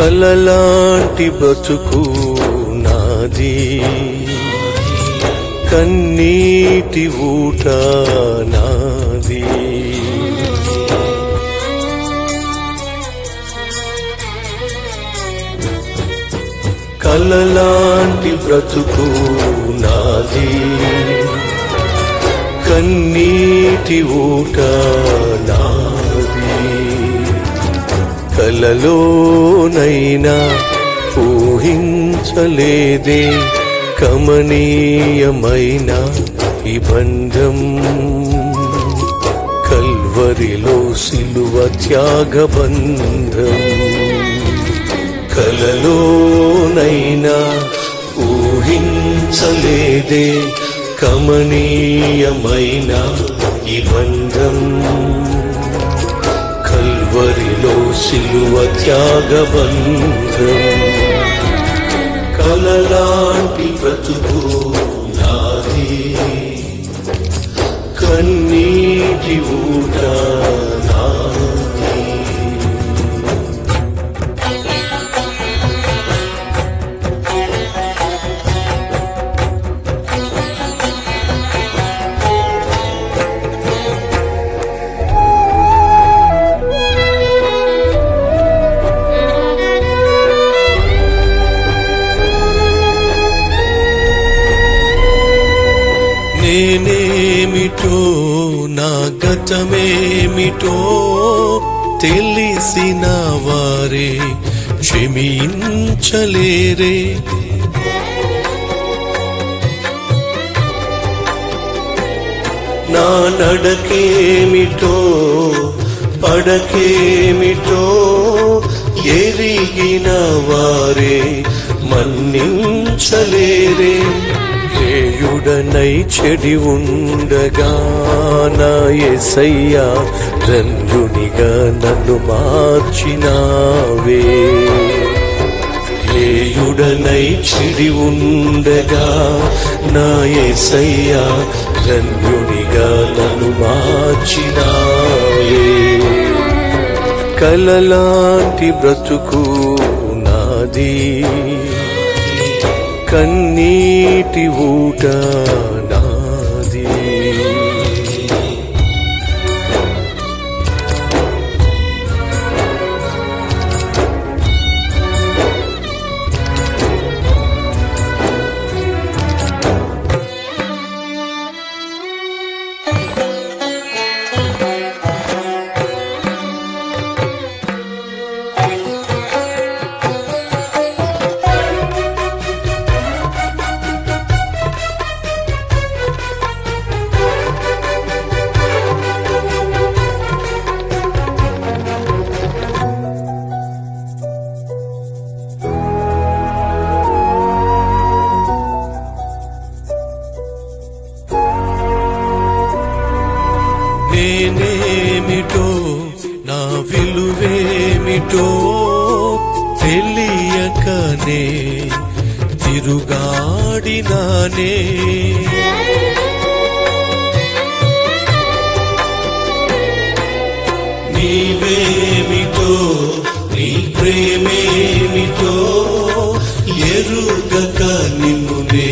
కలలాంటి బ్రతుకు నాది కన్నీటి ఊట నాది కలలాంటి బ్రతుకు నాది కన్నీటి ఊట నాది కలలోనైనా ఊహించలేదే కమనీయమైన ఈ బంధం కల్వరిలో సిలువ త్యాగబంధం కలలోనైనా ఊహించలేదే కమనీయమైన ఈ బంధం కల్వరిలో సిలువ త్యాగబంధం కలలాంటి బ్రతుకు నాది కన్నీటి ఊట నాది నేనేమిటో నా గతమేమిటో తెలిసిన వారే క్షమించలేరే నా నడకేమిటో పడకేమిటో ఎరిగిన వారే మన్నించలేరే హేయుడనై చెడి ఉండగా నా ఎసయ్యా రంజునిగా నన్ను మార్చినావే హేయుడనై చెడి ఉండగా నా ఎసయ్యా ధన్యునిగా నన్ను మార్చినావే కలలాంటి బ్రతుకు నాది కన్నీటి ఊట నాది నేనేమిటో నా విలువేమిటో తెలియకనే తిరుగాడినానే నీవేమిటో నీ ప్రేమేమిటో ఎరుగక నిన్నునే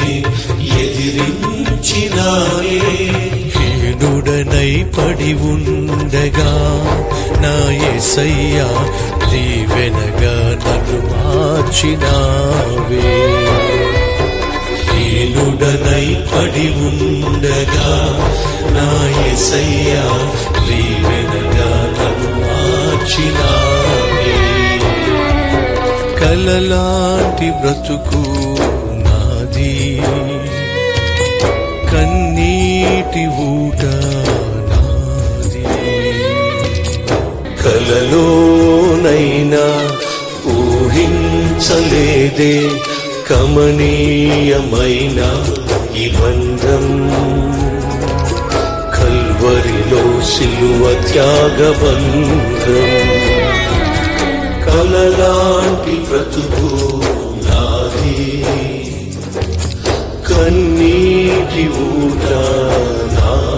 ఎదిరించినాయే హీనుడనై పడి ఉండగా నా ఎసయ్యా దీవెనగా నన్ను మార్చినావే హీనుడనై పడి ఉండగా నా ఎసయ్యా దీవెనగా నన్ను మార్చినావే కలలాంటి బ్రతుకు నాది కన్నీటి ఊట నాది కలలోనైనా ఊహించలేదే కమనీయమైన ఈ బంధం కల్వరిలో సిలువ త్యాగబంధం కలలాంటి బ్రతుకు నాది కన్నీటి ఊట నాది